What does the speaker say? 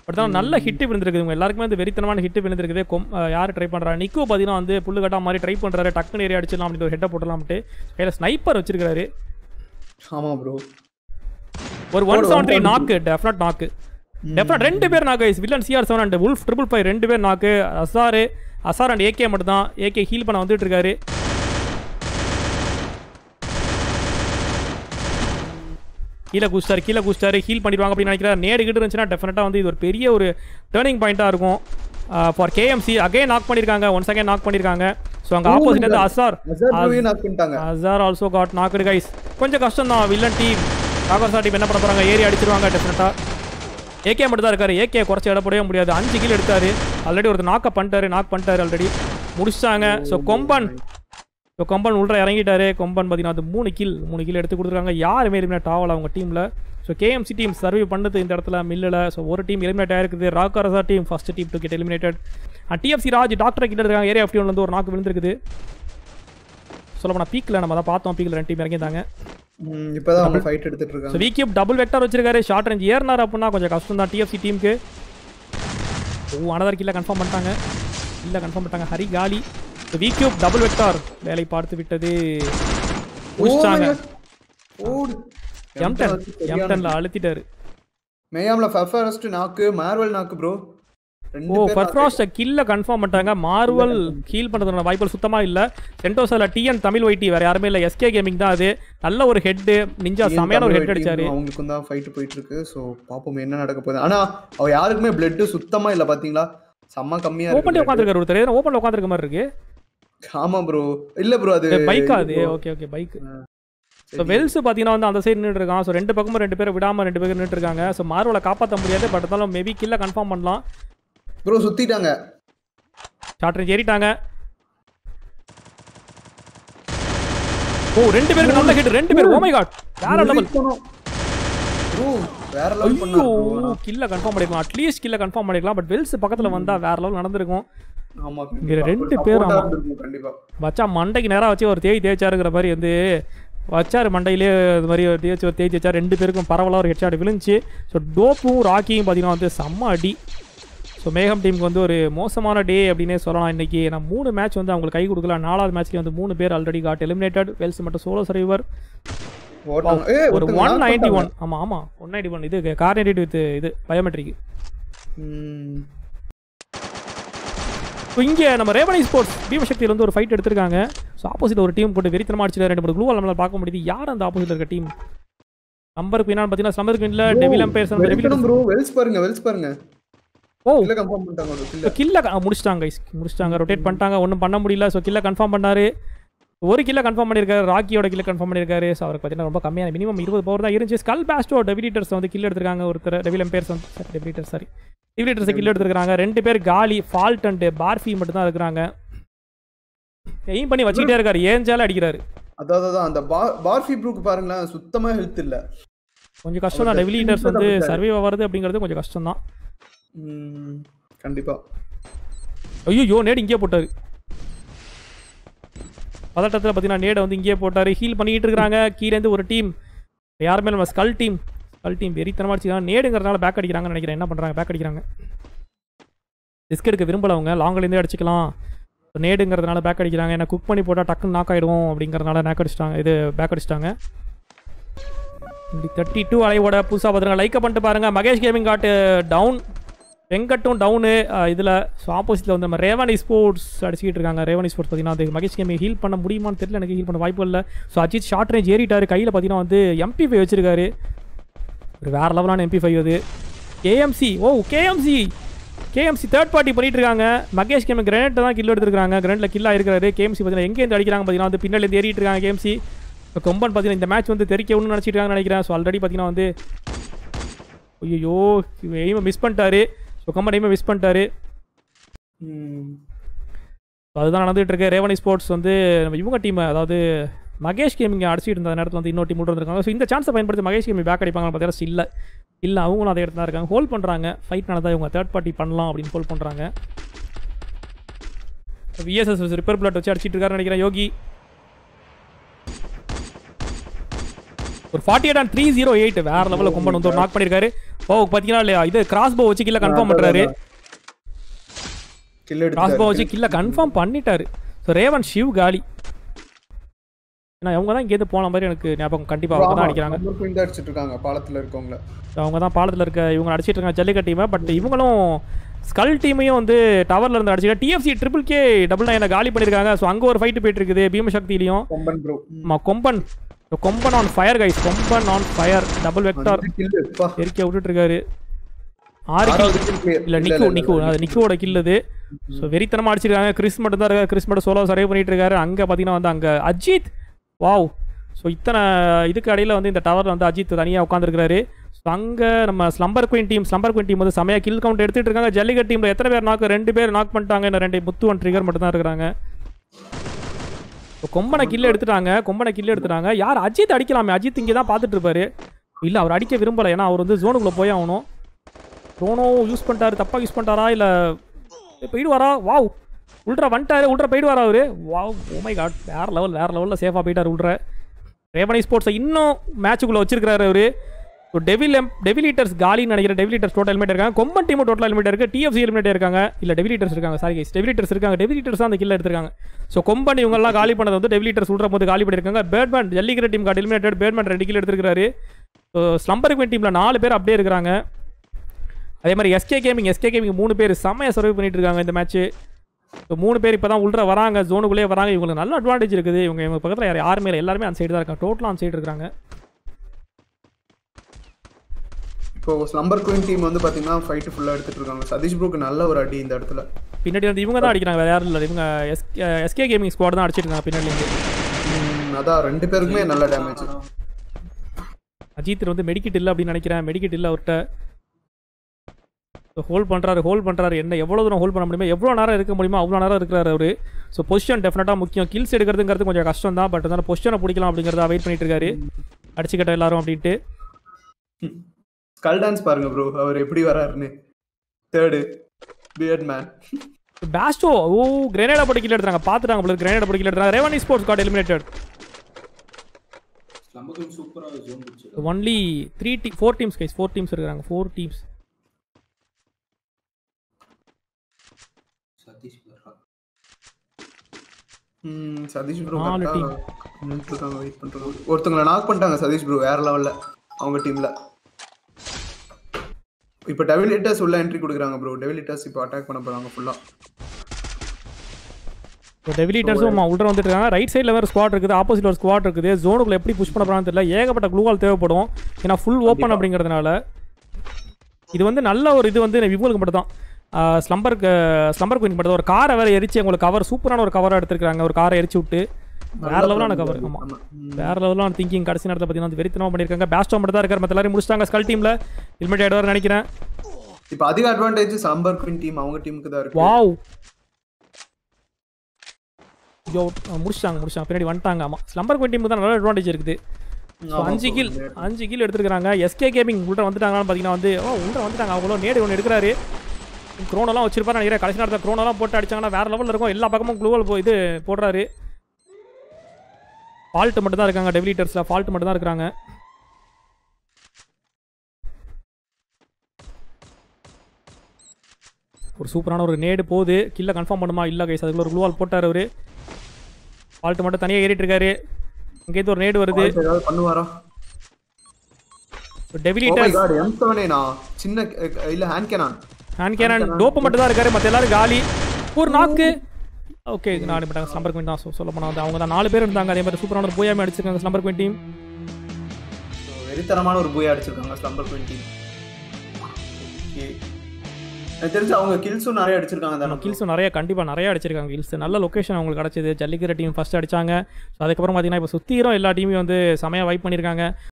But தான் நல்ல hit விழுந்திருக்குது உங்க எல்லாருக்குமே வந்து வெறித்தனமான ஹிட் விழுந்திருக்குது கொம் அஹ் யார் ட்ரை பண்றா நிக்கோ பார்த்தீங்கன்னா வந்து புல்லு கட்டா மாதிரி ட்ரை பண்றாரு டக்குனு ஏறி அடிச்சிடலாம் அப்படின்னு ஒரு ஹெட்டை போட்டலாம்ட்டு கையில் ஸ்னைப்பர் வச்சிருக்காரு ஆமா ப்ரோ ஒரு one seven three knock definite knock definite ரெண்டு பேர் knock villain CR seven and wolf triple five ரெண்டு பேர் நாக்கு அசாரு அசார் அண்ட் ஏகே மட்டும் தான் ஏகே ஹீல் பண்ண வந்துட்டு இருக்காரு கீழே குச்சிட்டாரு கீழே குச்சிட்டாரு ஹீல் பண்ணிடுவாங்க அப்படின்னு நினைக்கிறார் நேடு கிட்ட இருந்துச்சுன்னா டெஃபினட்டாக வந்து இது ஒரு பெரிய ஒரு டேர்னிங் பாயிண்ட்டாக இருக்கும் ஃபார் கேஎம்சி அகைன் நாக் பண்ணியிருக்காங்க ஒன்ஸ் அகைன் நாக் பண்ணியிருக்காங்க ஸோ அங்கே ஆப்போசிட் வந்து அசார் அசார் ப்ரோவே நாக் பண்ணிட்டாங்க Azhar also got knocked guys கொஞ்சம் கஷ்டம் தான் வில்லன் டீம் காகர்சா டீம் என்ன பண்ண போறாங்க ஏறி அடிச்சிருவாங்க டெஃபினட்டாக ஏகே மட்டும் தான் இருக்காரு ஏகே குறைச்சி இடப்படவே முடியாது அஞ்சு கில் எடுத்தாரு ஆல்ரெடி ஒரு நாக்க பண்ணிட்டாரு நாக் பண்ணிட்டாரு ஆல்ரெடி முடிச்சிட்டாங்க ஸோ கொம்பன் ஸோ கொம்பன் உள்ள இறங்கிட்டாரு கொம்பன் பார்த்தீங்கன்னா அது மூணு கில் மூணு கில் எடுத்து கொடுத்துருக்காங்க யாருமே எலிமினேட் ஆகல அவங்க டீமில் ஸோ கேஎம்சி டீம் சர்வே பண்ணது இந்த இடத்துல மில்லில் ஸோ ஒரு டீம் எலிமினேட் ஆயிருக்குது ராக்கரசா team first team to get eliminated TFC Raj doctor கிட்ட இருக்காங்க ஏரியா எஃப்டி வந்து ஒரு நாக்கு விழுந்திருக்குது சொல்ல போனால் பீக்கில் நம்ம தான் பார்த்தோம் பீக்கில் ரெண்டு டீம் இறங்கியிருந்தாங்க ம், இப்பதான் அவங்க ஃபைட் எடுத்துட்டு ஸோ இருக்காங்க விக்யூப் டபுள் வெக்டர் வச்சிருக்காரு ஷார்ட் ரேஞ்ச் ஏறினார் அப்படின்னா கொஞ்சம் கஷ்டம் தான் டிஎஃப்சி டீமுக்கு ஓ அனதர் கில்ல கன்ஃபார்ம் பண்ணிட்டாங்க இல்லை கன்ஃபார்ம் பண்ணிட்டாங்க ஹரி காலி ஸோ விக்யூப் டபுள் வெக்டார் வேலை பார்த்து விட்டது முடிச்சிட்டாங்க ஓடு எம்டன் எம்டன்ல அழுத்திட்டாரு மேயாம்ல first knock Marvel knock bro ரெண்டு ஓ பேர் ஃபர்ஸ்ட் கில்ல கன்ஃபார்ம் பண்ணிட்டாங்க மார்வல் ஹீல் பண்ணுறதுனால வாய்ப்புகள் சுத்தமா இல்ல சென்டோஸால டிஎன் தமிழ் ஒய்டி வேற யாருமே இல்ல எஸ்கே கேமிங் தான் அது நல்ல ஒரு ஹெட் நிஞ்சா நாக்கு. செமையான ஒரு ஹெட் தமிழ் அடிச்சாரு team அவங்களுக்கும் தான் ஃபைட் போயிட்டு இருக்கு சோ பாப்போம் என்ன நடக்க போகுது ஆனா அவ யாருக்குமே பிளட் சுத்தமா இல்ல பாத்தீங்களா செம்ம கம்மியா ஓப்பன்ல இருக்கு blood. உட்காந்துருக்காரு ஒருத்தர் ஓப்பன்ல உட்காந்துருக்க மாதிரி இருக்கு ஆமா ப்ரோ இல்ல ப்ரோ அது பைக்கா அது ஓகே ஓகே பைக் ஸோ வெல்ஸ் பார்த்தீங்கன்னா வந்து அந்த சைடு நின்று இருக்கான் ஸோ ரெண்டு பக்கமும் ரெண்டு பேரும் விடாம ரெண்டு பேரும் நின்று இருக்காங்க ஸோ மார்வலை காப்பாற்ற முடியாது பட் இருந்தாலும் மேபி கில்ல கன்ஃபார்ம் பண்ணலாம் ப்ரோ சுத்திட்டாங்க ஷார்ட் ரேஞ்ச் ஏறிட்டாங்க ஓ ரெண்டு பேருக்கு நல்ல ஹிட் ரெண்டு பேர் ஓ மை காட் வேற லெவல் ப்ரோ வேற லெவல் பண்ணா ஐயோ கில்ல கன்ஃபார்ம் பண்ணிக்கலாம் அட்லீஸ்ட் கில்ல கன்ஃபார்ம் பண்ணிக்கலாம் பட் வெல்ஸ் பக்கத்துல வந்தா வேற லெவல் நடந்திருக்கும் ஆமா இங்க ரெண்டு support பேர் ஆ ஆமா. இருந்திருக்கும் கண்டிப்பா வச்சா மண்டைக்கு நேரா வச்சு ஒரு தேய் தேய்ச்சாருங்கிற மாதிரி வந்து வச்சாரு மண்டையிலே இது மாதிரி ஒரு தேய்ச்சி ஒரு தேய்ச்சி வச்சா ரெண்டு பேருக்கும் பரவலாக ஒரு ஹெட்ஷாட் விழுந்துச்சு ஸோ டோப்பும் ராக்கியும் பார்த்தீங்கன்னா வந்து செம்ம அடி ஸோ மேகம் டீமுக்கு வந்து ஒரு மோசமான டே அப்படின்னே சொல்லலாம் இன்னைக்கு ஏன்னா மூணு மேட்ச் வந்து அவங்களுக்கு கை கொடுக்கல நாலாவது மேட்ச்லேயே வந்து மூணு பேர் ஆல்ரெடி காட் எலிமினேட்டட் வெல்ஸ் மட்டும் சோலோ சர்வைவர் ஓட்டாங்க ஏய் ஒரு ஒருத்தங்க ஒன் knock நைன்டி பண்ணிட்டாங்க. ஒன் ஆமாம் ஆமாம் ஒன் நைன்டி ஒன் இது கார்டினேட் வித் இது பயோமெட்ரிக் ம். ஸோ இங்கே நம்ம ரேவணி ஸ்போர்ட்ஸ் பீமசக்தியில் வந்து ஒரு ஃபைட் எடுத்திருக்காங்க ஸோ ஆப்போசிட் ஒரு டீம் போட்டு வெறித்தனமா அடிச்சுட்டு ரெண்டு மூணு க்ளூ நம்மளால பார்க்க முடியுது யார் அந்த ஆப்போசிட் இருக்க டீம் நம்பருக்கு என்னன்னு பார்த்தீங்கன்னா நம்பருக்கு இல்லை டெவில் அம்பையர்ஸ் வெறித்தனம் bro வெல்ஸ் பாருங்க வெல்ஸ் பாருங்க ஓ இல்ல கன்ஃபார்ம் பண்ணிட்டாங்க ஒரு kill. ஸோ கில்ல முடிச்சிட்டாங்க guys. முடிச்சிட்டாங்க ரொட்டேட் பண்ணிட்டாங்க ஒன்றும் பண்ண முடியல ஸோ கில்ல கன்ஃபார்ம் பண்ணாரு ஒரு கில்ல கன்ஃபார்ம் பண்ணியிருக்காரு ராக்கியோட கில்ல கன்ஃபார்ம் பண்ணியிருக்காரு ஸோ அவருக்கு பார்த்தீங்கன்னா ரொம்ப கம்மியான மினிமம் இருபது பவர் தான் இருந்துச்சு ஸ்கல் பேஸ்டோ டெபிலிட்டர்ஸ் வந்து கில் எடுத்திருக்காங்க ஒருத்தர் டெவில் எம்பையர்ஸ் வந்து sorry devil eater sorry devil eaters kill எடுத்திருக்காங்க ரெண்டு பேர் காலி ஃபால்ட் அண்ட் பார்ஃபி மட்டும் தான் இருக்கிறாங்க எய்ம் பண்ணி வச்சுக்கிட்டே இருக்காரு ஏஞ்சால அடிக்கிறாரு அதான் அதான் அந்த பா- பார்ஃபி ப்ரூக் பாருங்களேன் சுத்தமா ஹெல்த் இல்ல கொஞ்சம் கஷ்டம் தான் டெவிலீட்டர்ஸ் வந்து சர்வே ஆகிறது அப்படிங்கிறது கொஞ்சம் கஷ்டம் தான் ம், கண்டிப்பா ஐயோ நேடு இங்கேயே போட்டாரு பதட்டத்தில் பார்த்தீங்கன்னா நேடை வந்து இங்கேயே போட்டாரு ஹீல் பண்ணிக்கிட்டு இருக்கிறாங்க கீழேருந்து ஒரு டீம் யாருமே நம்ம ஸ்கல் டீம் ஸ்கல் டீம் வெறித்தனமா அடிச்சுக்கிறாங்க நேடுங்கிறதுனால பேக் அடிக்கிறாங்கன்னு நினைக்கிறேன் என்ன பண்ணுறாங்க பேக் அடிக்கிறாங்க ரிஸ்க் எடுக்க விரும்பல அவங்க லாங்லேருந்தே அடிச்சுக்கலாம் So, நேடுங்கிறதுனால பேக் அடிக்கிறாங்க ஏன்னா குக் பண்ணி போட்டால் டக்குன்னு நாக் ஆகிடுவோம் அப்படிங்கிறதுனால நாக் அடிச்சிட்டாங்க இது பேக் அடிச்சிட்டாங்க இப்படி தேர்ட்டி டூ அலைவோட புதுசாக பார்த்துருங்க லைக்கை பண்ணிட்டு பாருங்க மகேஷ் கேமிங் காட்டு டவுன் வெங்கட்டும் டவுனு இதில் ஸோ ஆப்போசிட்டில் வந்து நம்ம ரேவனி ஸ்போர்ட்ஸ் அடிச்சுக்கிட்டு இருக்காங்க ரேவனி ஸ்போர்ட்ஸ் பார்த்தீங்கன்னா அது மகேஷ் கேமி ஹீல் பண்ண முடியுமான்னு தெரியல எனக்கு ஹீல் பண்ண வாய்ப்பு இல்லை ஸோ அஜித் ஷார்ட் ரேஞ்ச் ஏறிட்டாரு கையில் பார்த்தீங்கன்னா வந்து எம்பி ஃபைவ் வச்சிருக்காரு ஒரு வேற லெவலான எம்பி ஃபைவ் அது KMC oh KMC KMC third party பண்ணிட்டு இருக்காங்க மகேஷ் கேம் கிரனேட் தான் கில் எடுத்துருக்காங்க கிரனேட்ல கில் ஆயிருக்காரு கேஎம்சி பார்த்தீங்கன்னா எங்கேருந்து அடிக்கிறாங்க பார்த்தீங்கன்னா வந்து பின்னாடி இருந்து ஏறிட்டு இருக்காங்க கேஎம்சி இப்போ கொம்பன் பார்த்தீங்கன்னா இந்த மேட்ச் வந்து தெரிக்கணும்னு நினச்சிட்டு இருக்காங்கன்னு நினைக்கிறேன் ஸோ ஆல்ரெடி பார்த்தீங்கன்னா வந்து ஐயோ எய்மை மிஸ் பண்ணிட்டாரு ஸோ கொம்பன் எய்மை மிஸ் பண்ணிட்டாரு ம். ஸோ அதுதான் நடந்துட்டு இருக்கு ரேவனி ஸ்போர்ட்ஸ் வந்து நம்ம இவங்க டீம் அதாவது மகேஷ் கேமிங் அடிச்சிட்டு இருந்த நேரத்தில் வந்து இன்னொரு டீம் இருந்திருக்காங்க ஸோ இந்த சான்ஸை பயன்படுத்தி மகேஷ் கேமிங் பேக் அடிப்பாங்க பார்த்தீங்கன்னா இல்லை இல்லை அவங்களும் அதே இடத்துல தான் இருக்காங்க ஹோல்ட் பண்ணுறாங்க ஃபைட் நடந்தால் இவங்க தேர்ட் பார்ட்டி பண்ணலாம் அப்படின்னு ஹோல்ட் பண்ணுறாங்க விஎஸ்எஸ் ரிப்பேர் பிளட் வச்சு அடிச்சிட்டு இருக்காருன்னு நினைக்கிறேன் யோகி ஒரு forty eight and three zero eight வேற லெவலில் கொம்பன் வந்து ஒரு நாக் பண்ணியிருக்காரு ஓ பார்த்தீங்கன்னா இல்லையா இது கிராஸ் போ வச்சு கீழே கன்ஃபார்ம் பண்ணுறாரு கில் கிராஸ் போ எடுத்து வச்சு கீழே கன்ஃபார்ம் பண்ணிட்டாரு ஸோ ரேவன் ஷிவ் காலி ஏன்னா அவங்க தான் இங்கேருந்து போன மாதிரி எனக்கு ஞாபகம் கண்டிப்பாக அவங்க தான் அடிக்கிறாங்க தான் அடிச்சிட்டு இருக்காங்க பாலத்துல இருக்கவங்கள So, அவங்க தான் பாலத்தில் இருக்க இவங்க அடிச்சிட்டு இருக்காங்க ஜல்லிக்கட்டு டீமை பட் இவங்களும் ஸ்கல் டீமையும் வந்து டவர்ல இருந்து அடிச்சிருக்காங்க டிஎஃப்சி ட்ரிபிள் கே டபுள் நைனை காலி பண்ணியிருக்காங்க ஸோ அங்கே ஒரு ஃபைட்டு போயிட்டு இருக்குது பீமசக்தியிலையும் கொம்பன் ப்ரோ ஆமா Komban So, Komban on fire guys Komban on fire double vector kill பா எரிக்க விட்டுட்டு இருக்காரு ஆறு kill. ஆறாவது kill clear. இல்ல நிக்கு நிக்கு அது நிக்குவோட கில் அது ஸோ வெறித்தனமா அடிச்சிருக்காங்க கிறிஸ் மட்டும் தான் இருக்காரு கிறிஸ் மட்டும் சோலோ சர்வே பண்ணிட்டு இருக்காரு அங்க பாத்தீங்கன்னா வந்து அங்க அஜித் வாவ் ஸோ இத்தனை இதுக்கு இடையில வந்து இந்த டவர்ல வந்து அஜித் தனியா உட்காந்துருக்காரு ஸோ அங்க நம்ம slumber queen team slumber queen team வந்து செமையா கில் கவுண்ட் எடுத்துட்டு இருக்காங்க ஜல்லிக்கட் டீம்ல எத்தனை பேர் நாக்கு ரெண்டு பேர் நாக் பண்ணிட்டாங்க இந்த ரெண்டு முத்து ஒன் ட்ரிகர் மட்டும் தான் இருக்கிறாங்க இப்போ கொம்பனை கில் எடுத்துட்டாங்க கொம்பனை கில் எடுத்துட்டாங்க யார் அஜித் அடிக்கலாமே அஜித் இங்கே தான் பார்த்துட்டு இருப்பாரு இல்லை அவர் அடிக்க விரும்பலை ஏன்னா அவர் வந்து ஜோனுக்குள்ளே போய் ஆகணும் ட்ரோனோ யூஸ் பண்ணிட்டாரு தப்பாக யூஸ் பண்ணிட்டாரா இல்லை போயிடுவாரா வாவ் உள்ட்ரா வந்துட்டாரு உள்ட்ரா போயிடுவாரா அவரு வாவ் ஓமை காட் வேற லெவல் வேற லெவலில் சேஃபாக போயிட்டார் உள்ட்ர ரேவனி ஸ்போர்ட்ஸை இன்னும் மேட்சுக்குள்ளே வச்சிருக்காரு அவரு ஸோ டெவில் எம் டெவிலிட்டர்ஸ் காலின்னு நினைக்கிறேன் டெவிலிட்டர்ஸ் டோட்டல் ஹெல்மெட் இருக்காங்க கொம்பன் டீம் டோட்டல் ஹெல்மெட் இருக்கு டிஎஃப்சி ஹெல்மெட் இருக்காங்க இல்லை டெவிலிட்டர்ஸ் இருக்காங்க சாரி கைஸ் டெவிலிட்டர்ஸ் இருக்காங்க டெவிலிட்டர்ஸ் தான் அந்த கில்ல எடுத்திருக்காங்க ஸோ கொம்பன் இவங்கெல்லாம் காலி பண்ணது வந்து டெவிலிட்டர்ஸ் உள்ற போது காலி பண்ணியிருக்காங்க பேட்மேன் ஜல்லிக்கிற டீம் கார்டு எலிமினேட்டட் பேட்மேன் ரெண்டு கில் எடுத்திருக்காரு ஸோ ஸ்லம்பர் குவன் டீமில் நாலு பேர் அப்படியே இருக்கிறாங்க அதே மாதிரி எஸ்கே கேமிங் எஸ்கே கேமிங் மூணு பேர் செம்மையாக சர்வை பண்ணிட்டு இருக்காங்க இந்த மேட்ச்சு ஸோ மூணு பேர் இப்போ தான் உள்ள வராங்க ஜோனுக்குள்ளேயே வராங்க இவங்களுக்கு நல்ல அட்வான்டேஜ் இருக்குது இவங்க இவங்க பக்கத்தில் யார் யாருமே இல்லை எல்லாருமே அந்த சைடு தான் இருக்காங்க டோட்டலாக அந்த சைடு இருக்காங்க இப்போ ஸ்லம்பர் குயின் டீம் வந்து பாத்தீங்கன்னா ஃபைட் ஃபுல்லா எடுத்துட்டு இருக்காங்க சதீஷ் ப்ரோக்கு நல்ல ஒரு அடி இந்த இடத்துல பின்னாடி வந்து இவங்க தான் அடிக்கிறாங்க வேறு யாரும் இல்லை இவங்க எஸ் எஸ்கே கேமிங் ஸ்குவாட் தான் அடிச்சிட்டு இருக்காங்க பின்னாடி இருந்து. ம், அதான் ரெண்டு பேருக்குமே நல்ல டேமேஜ் அஜித் வந்து மெடிக்கெட் இல்லை அப்படின்னு நினைக்கிறேன் மெடிக்கெட் இல்லை அவர்கிட்ட ஹோல்ட் பண்ணுறாரு ஹோல்ட் பண்ணுறாரு என்ன எவ்வளோ தூரம் ஹோல்ட் பண்ண முடியுமோ எவ்வளோ நேரம் இருக்க முடியுமோ அவ்வளோ நேரம் இருக்கிறாரு அவர் ஸோ பொசிஷன் டெஃபினட்டாக முக்கியம் கில்ஸ் எடுக்கிறதுங்கிறது கொஞ்சம் கஷ்டம் தான் பட் இருந்தாலும் பொசிஷனை பிடிக்கலாம் அப்படிங்கிறத வெயிட் பண்ணிட்டு இருக்காரு அடிச்சுக்கிட்ட எல்லாரும் அப்படின்ட்டு ஸ்கல் டான்ஸ் பாருங்க ப்ரோ அவர் எப்படி வராருன்னு தேர்டு பியர்ட் மேன் பேஸ்டோ ஓ கிரேனேடா போட்டு கில் எடுத்தாங்க பார்த்துட்டாங்க போல கிரேனேடா போட்டு கில் எடுத்தாங்க ரேவனி ஸ்போர்ட்ஸ் கார்டு எலிமினேட்டட் ஸ்லம்பகம் சூப்பராக ஜோன் பிடிச்சது only three to four teams guys four teams இருக்காங்க ஃபோர் டீம்ஸ் சதீஷ் வர்றா ம் சதீஷ் ப்ரோ நாலு team. இருக்காங்க வெயிட் பண்றாங்க ஒருத்தவங்கள நாக் பண்ணிட்டாங்க சதீஷ் ப்ரோ வேற லெவல்ல அவங்க டீம்ல இப்போ டெவிலிட்டர்ஸ் உள்ள என்ட்ரி கொடுக்குறாங்க ப்ரோ டெவிலிட்டர்ஸ் இப்போ அட்டாக் பண்ண போறாங்க ஃபுல்லா இப்போ டெவிலிட்டர்ஸும் உள்ள வந்துட்டு இருக்காங்க ரைட் சைடில் வேறு ஸ்குவாட் இருக்குது ஆப்போசிட் ஒரு ஸ்குவாட் இருக்குது ஜோனுக்குள்ள எப்படி புஷ் பண்ண போறான்னு தெரியல ஏகப்பட்ட குளூவால் தேவைப்படும் ஏன்னா ஃபுல் ஓப்பன் அப்படிங்கிறதுனால இது வந்து நல்ல ஒரு இது வந்து இவங்களுக்கு மட்டும் தான் ஸ்லம்பருக்கு ஸ்லம்பர் குயின் மட்டும் தான். ஒரு காரை வேற எரிச்சு உங்களுக்கு கவர் சூப்பரான ஒரு கவராக எடுத்திருக்காங்க ஒரு காரை எரிச்சு விட்டு வேற லெவலான கவர் ஆமாம் ஆமா ம். வேற லெவலான திங்கிங் கடைசி நேரத்தில் பார்த்தீங்கன்னா வந்து வெறித்தனமாக பண்ணியிருக்காங்க பேஸ்டோ மட்டும் தான் இருக்கார் மற்ற எல்லாரும் முடிச்சிட்டாங்க ஸ்கல் டீமில் ஹெல்மெட் ஆயிடுவார் நினைக்கிறேன் இப்போ அதிக அட்வான்டேஜ் சம்பர் குயின் டீம் அவங்க டீமுக்கு தான் இருக்கு வாவ் ஐயோ முடிச்சிட்டாங்க முடிச்சிட்டாங்க பின்னாடி வந்துட்டாங்க ஆமாம் ஸ்லம்பர் குயின் டீமுக்கு தான் நல்ல அட்வான்டேஜ் இருக்குது ஸோ ஆமா அஞ்சு bro. கில் அஞ்சு கில் எடுத்துருக்காங்க எஸ்கே கேமிங் உள்ள வந்துட்டாங்கன்னு பார்த்தீங்கன்னா வந்து ஓ உள்ள வந்துட்டாங்க அவங்களும் நேடு ஒன்று எடுக்கிறாரு க்ரோனெல்லாம் வச்சிருப்பாரு நினைக்கிறேன் கடைசி நேரத்தில் க்ரோனெல்லாம் போட்டு அடிச்சாங்கன்னா வேற லெவலில் இருக்கும் எல்லா பக்கமும் குளூவல் போ இது போடுறாரு ஃபால்ட் மட்டும் தான் இருக்காங்க டெவிலிட்டர்ஸில் ஃபால்ட் மட்டும் தான் இருக்கிறாங்க ஒரு சூப்பரான ஒரு நேடு போகுது கில்ல கன்ஃபார்ம் பண்ணுமா இல்லை கைஸ் அதுக்குள்ள ஒரு குளூவால் போட்டார் அவரு ஃபால்ட் மட்டும் தனியாக ஏறிட்டு இருக்காரு இங்கேருந்து ஒரு நேடு வருது Fault ஏதாவது பண்ணுவாரா oh my devil eater god M செவனேனா சின்ன அஹ், இல்ல ஹேண்ட் கேனான் ஹேண்ட் கேனன் டோப்பு மட்டும் தான் இருக்காரு மற்ற எல்லாரும் காலி ஒரு நாக்கு ஓகே நாலு பட்டாங்க ஸ்லம்பர் குயின் தான் சொ- சொல்ல போனால் வந்து அவங்க தான் நாலு பேர் இருந்தாங்க அதே மாதிரி சூப்பரான ஒரு போயாமே அடிச்சிருக்காங்க ஸ்லம்பர் குயின் டீம் வெறித்தனமான ஒரு பூயா அடிச்சிருக்காங்க ஸ்லம்பர் குயின் டீம் எனக்கு தெரிஞ்சு அவங்க கில்ஸும் நிறைய அடிச்சிருக்காங்க தானே கில்ஸும் நிறைய கண்டிப்பாக நிறைய அடிச்சிருக்காங்க கில்ஸ் நல்ல லொக்கேஷன் அவங்களுக்கு கிடச்சிது ஜல்லிக்கிற டீம் ஃபர்ஸ்ட் அடிச்சாங்க ஸோ அதுக்கப்புறம் பார்த்தீங்கன்னா இப்போ சுற்றிரும் எல்லா டீமையும் வந்து செமையாக வைப் பண்ணியிருக்காங்க